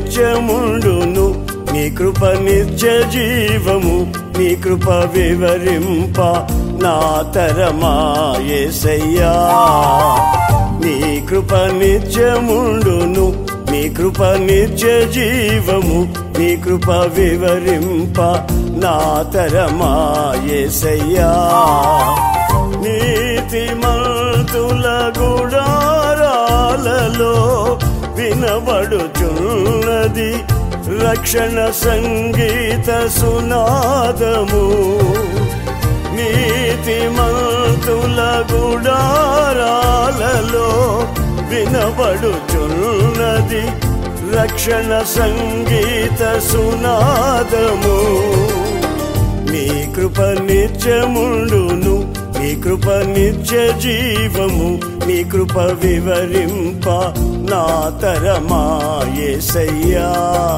నిత్యముండును నీ కృప నిత్య జీవము నీ కృప వివరింప నా తరమాయేసయ్యా నీ కృప నిత్యముండును నీ కృప నిత్య జీవము నీ కృప వివరింప నా తరమాయేసయ్యా నీతిమంతుల గుడారాలలో వినబడుచున్నది రక్షణ సంగీత సునాదము నీతిమంతుల గుడారాలలో వినబడుచున్నది రక్షణ సంగీత సునాదము నీ కృప నిత్యముండును నీ కృప నిత్య జీవము నీ కృప వివరింప నా తరమాయేసయ్యా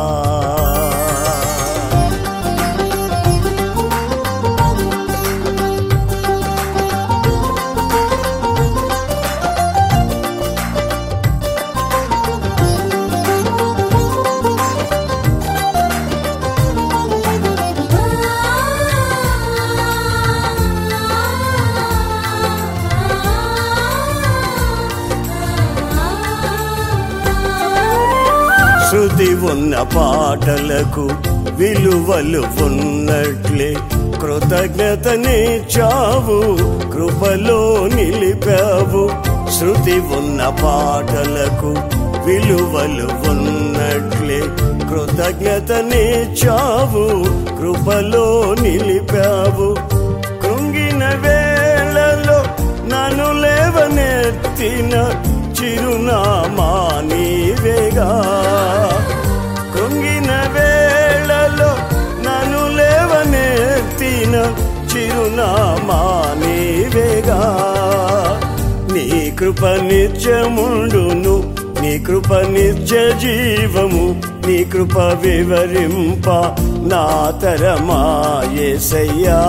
శృతి ఉన్న పాటలకు విలువలు ఉన్నట్లే కృతజ్ఞతనిచ్చావు కృపలో నిలిపావు శృతి ఉన్న పాటలకు విలువలు ఉన్నట్లే కృతజ్ఞతనిచ్చావు కృపలో నిలిపావు కృంగిన వేళలో నన్ను లేవనెత్తిన చిరునామా నీవేగా కృంగిన వేళలో నన్ను లేవనెత్తిన చిరునామా నీవేగా నీ కృప నిత్యముండును నీ కృప నిత్య జీవము నీ కృప వివరింప నా తరమాయేసయ్యా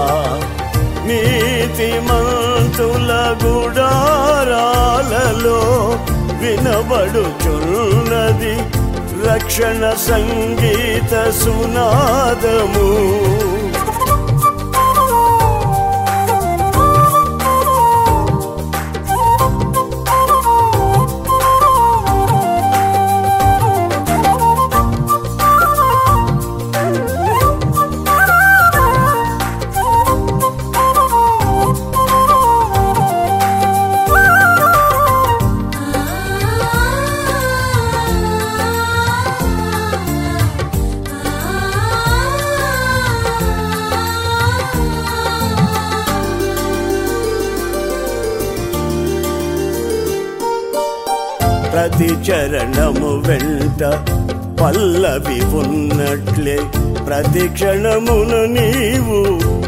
నీతిమంతుల గుడారాలలో వినబడుచున్నది రక్షణ సంగీత సునాదము ప్రతి చరణము వెంట పల్లవి ఉన్నట్లే ప్రతి క్షణమును నీవు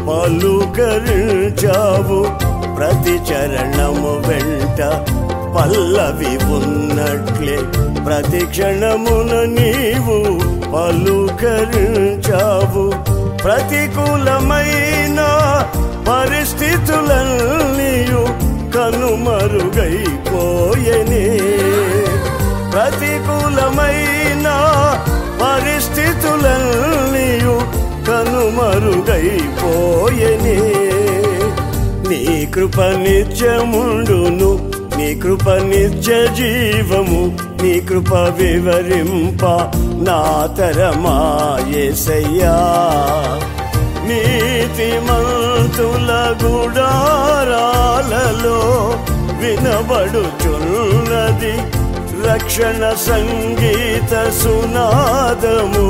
పలుకరించావు ప్రతి చరణము వెంట పల్లవి ఉన్నట్లే ప్రతి క్షణమును నీవు పలుకరించావు ప్రతికూలమైన పరిస్థితులన్నీయు కనుమరుగైపోయనే ప్రతికూలమైన పరిస్థితులన్నీయు కనుమరుగైపోయనే నీ కృప నిత్యముండును నీ కృప నిత్య జీవము నీ కృప వివరింప నా తరమాయేసయ్యా నీతిమంతుల గుడారాలలో వినబడుచున్నది రక్షణ సంగీత సునాదము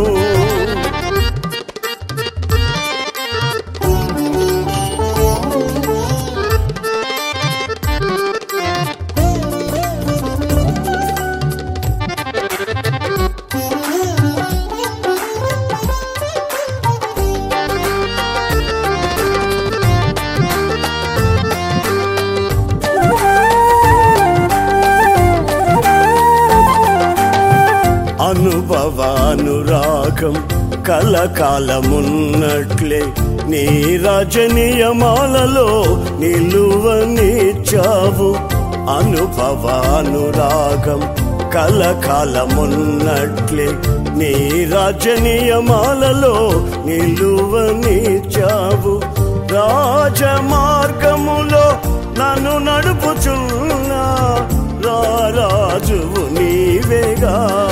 అనుభవానురాగం కలకాలమున్నట్లే నీ రజనీయమాలలో నిలువనిచ్చావు అనుభవానురాగం కలకాలమున్నట్లే నీ రాజ్య నియమాలలో నిలువనిచ్చావు రాజ మార్గములో నన్ను నడుపుచున్నా రాజువు నీవేగా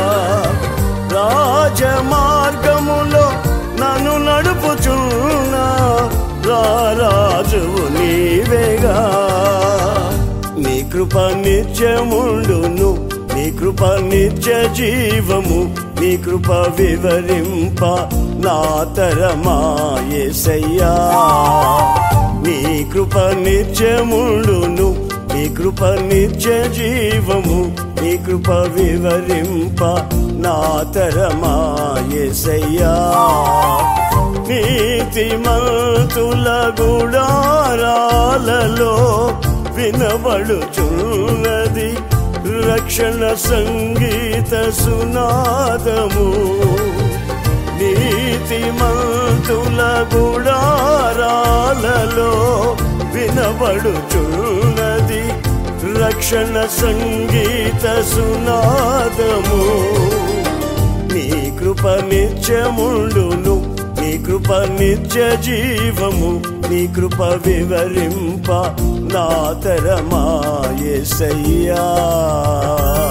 రాజ మార్గములో నన్ను నడుపుచున్నా రాజువు నీవేగా నీ కృప నిత్యముండును నీ కృప నిత్య జీవము నీ కృప వివరింప నా తరమాయేసయ్యా నీ కృప నిత్యముండును నీ కృప నిత్య జీవము నీ కృప వివరింప నా తరమాయేసయ్యా నీతిమంతుల గుడారాలలో వినబడుచున్నది రక్షణ సంగీత సునాదము నీతిమంతుల గుడారాలలో వినబడుచున్నది రక్షణ సంగీత సునాదము నీ కృప నిత్యముండును నీ కృప నిత్య జీవము నీ కృప వివరింప నా తరమాయసయ్యా